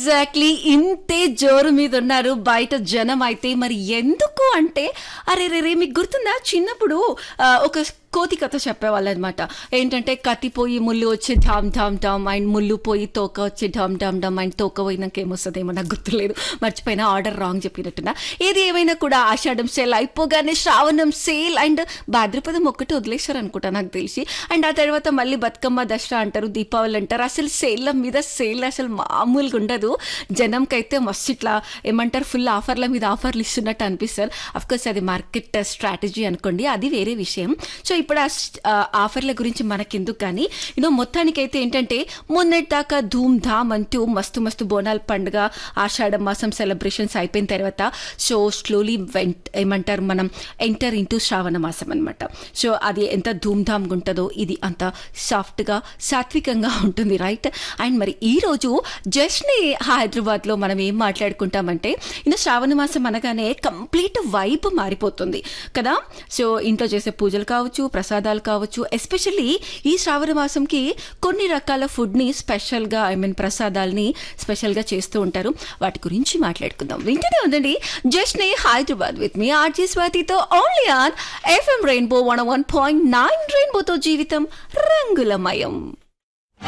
exactly ఇంతే జోరు మీద ఉన్నారు బయట జనం అయితే మరి ఎందుకు అంటే అరే రే రే మీకు గుర్తుందా చిన్నప్పుడు ఆ, ఒక కోతి కథ చెప్పేవాళ్ళు అనమాట ఏంటంటే కత్తి పోయి ముళ్ళు వచ్చి ఢామ్ ఢామ్ ఢామ్ అండ్ ముళ్ళు పోయి తోక వచ్చి ఢామ్ ఢామ్ ఢామ్ అండ్ తోక పోయినాక ఏమొస్తుందేమో నాకు గుర్తులేదు మర్చిపోయినా ఆర్డర్ రాంగ్ చెప్పినట్టున్నా ఏది ఏమైనా కూడా ఆషాఢం సేల్ అయిపోగానే శ్రావణం సేల్ అండ్ భాద్రపదం ఒక్కటి వదిలేశారు అనుకుంటా నాకు తెలిసి అండ్ ఆ తర్వాత మళ్ళీ బతుకమ్మ దసరా అంటారు దీపావళి అంటారు అసలు సేల్ల మీద సేల్ అసలు మామూలుగా ఉండదు జనంకైతే మస్తు ఇట్లా ఏమంటారు ఫుల్ ఆఫర్ల మీద ఆఫర్లు ఇస్తున్నట్టు అనిపిస్తారు కోర్స్ అది మార్కెట్ స్ట్రాటజీ అనుకోండి అది వేరే విషయం సో ఇప్పుడు ఆ స్- ఆ ఆఫర్ల గురించి మనకెందుకు కానీ యూనో మొత్తానికైతే ఏంటంటే మొన్నటి దాకా ధూమ్ ధామ్ అంటూ మస్తు మస్తు బోనాల పండుగ ఆషాఢ మాసం సెలబ్రేషన్స్ అయిపోయిన తర్వాత సో స్లోలీ వెంట్ ఏమంటారు మనం ఎంటర్ ఇంటూ శ్రావణ మాసం అనమాట సో అది ఎంత ధూమ్ ధామ్గా ఉంటుందో ఇది అంత సాఫ్ట్గా సాత్వికంగా ఉంటుంది రైట్ అండ్ మరి ఈ రోజు జస్ట్ హైదరాబాద్లో మనం ఏం మాట్లాడుకుంటామంటే ఇನ್ನು శ్రావణ మాసం అనగానే కంప్లీట్ వైబ్ మారిపోతుంది కదా సో ఇంట్లో చేసే పూజలు కావచ్చు ప్రసాదాలు కావచ్చు ఎస్పెషల్లీ ఈ శ్రావణ మాసంకి కొన్ని రకాల ఫుడ్ని స్పెషల్గా ఐ మీన్ ప్రసాదాల్ని స్పెషల్గా చేస్తూ ఉంటారు వాటి గురించి మాట్లాడుకుందాం వింటూనే ఉందండి just Hyderabad with me RJ స్వాతితో only on FM rainbow one one point nine రెయిన్బోతో జీవితం రంగులమయం